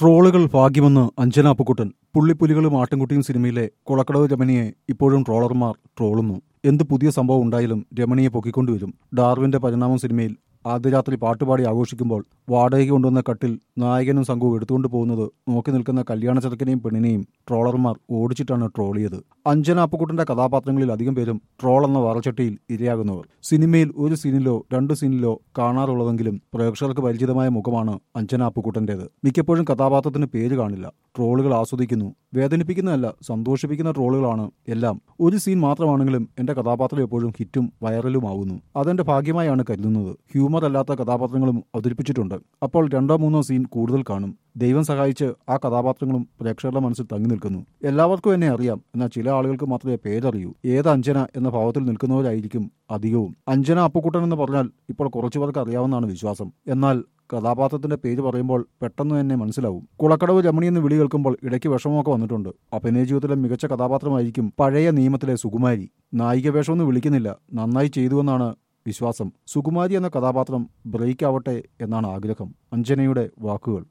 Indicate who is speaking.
Speaker 1: ട്രോളുകൾ ഭാഗ്യമെന്ന് അഞ്ജന അപ്പുക്കുട്ടൻ പുള്ളിപ്പുലികളും ആട്ടിൻകുട്ടിയും സിനിമയിലെ കുളക്കടവ് രമണിയെ ഇപ്പോഴും ട്രോളർമാർ ട്രോളുന്നു എന്ത് പുതിയ സംഭവം ഉണ്ടായാലും രമണിയെ പൊക്കിക്കൊണ്ടുവരും ഡാർവിന്റെ പരിണാമം സിനിമയിൽ ആദ്യ രാത്രി പാട്ടുപാടി ആഘോഷിക്കുമ്പോൾ വാടകയ്ക്ക് കൊണ്ടുവന്ന കട്ടിൽ നായകനും സംഘവും എടുത്തുകൊണ്ട് പോകുന്നത് നോക്കി നിൽക്കുന്ന കല്യാണ ചെറുക്കനെയും പെണ്ണിനെയും ട്രോളർമാർ ഓടിച്ചിട്ടാണ് ട്രോളിയത് അഞ്ജന അപ്പുക്കുട്ടന്റെ കഥാപാത്രങ്ങളിൽ അധികം പേരും ട്രോൾ എന്ന വാറച്ചട്ടിയിൽ ഇരയാകുന്നവർ സിനിമയിൽ ഒരു സീനിലോ രണ്ട് സീനിലോ കാണാറുള്ളതെങ്കിലും പ്രേക്ഷകർക്ക് പരിചിതമായ മുഖമാണ് അഞ്ജന അപ്പുക്കുട്ടന്റേത് മിക്കപ്പോഴും കഥാപാത്രത്തിന് പേര് കാണില്ല ട്രോളുകൾ ആസ്വദിക്കുന്നു വേദനിപ്പിക്കുന്നതല്ല സന്തോഷിപ്പിക്കുന്ന ട്രോളുകളാണ് എല്ലാം ഒരു സീൻ മാത്രമാണെങ്കിലും എന്റെ കഥാപാത്രം എപ്പോഴും ഹിറ്റും വൈറലുമാവുന്നു അതെന്റെ ഭാഗ്യമായാണ് കരുതുന്നത് ഹ്യൂമർ അല്ലാത്ത കഥാപാത്രങ്ങളും അവതരിപ്പിച്ചിട്ടുണ്ട് അപ്പോൾ രണ്ടോ മൂന്നോ സീൻ കൂടുതൽ കാണും ദൈവം സഹായിച്ച് ആ കഥാപാത്രങ്ങളും പ്രേക്ഷകരുടെ മനസ്സിൽ തങ്ങി നിൽക്കുന്നു എല്ലാവർക്കും എന്നെ അറിയാം എന്നാൽ ചില ആളുകൾക്ക് മാത്രമേ പേരറിയൂ ഏത് അഞ്ജന എന്ന ഭാവത്തിൽ നിൽക്കുന്നവരായിരിക്കും അധികവും അഞ്ജന അപ്പുക്കുട്ടൻ എന്ന് പറഞ്ഞാൽ ഇപ്പോൾ കുറച്ചു പേർക്ക് അറിയാവുന്നതാണ് വിശ്വാസം എന്നാൽ കഥാപാത്രത്തിന്റെ പേര് പറയുമ്പോൾ പെട്ടെന്ന് തന്നെ മനസ്സിലാവും കുളക്കടവ് രമണി എന്ന് വിളി കേൾക്കുമ്പോൾ ഇടയ്ക്ക് വിഷമമൊക്കെ വന്നിട്ടുണ്ട് അഭിനയ ജീവിതത്തിലെ മികച്ച കഥാപാത്രമായിരിക്കും പഴയ നിയമത്തിലെ സുകുമാരി നായിക വേഷമൊന്നും വിളിക്കുന്നില്ല നന്നായി ചെയ്തുവെന്നാണ് വിശ്വാസം സുകുമാരി എന്ന കഥാപാത്രം ബ്രേക്ക് ആവട്ടെ എന്നാണ് ആഗ്രഹം അഞ്ജനയുടെ വാക്കുകൾ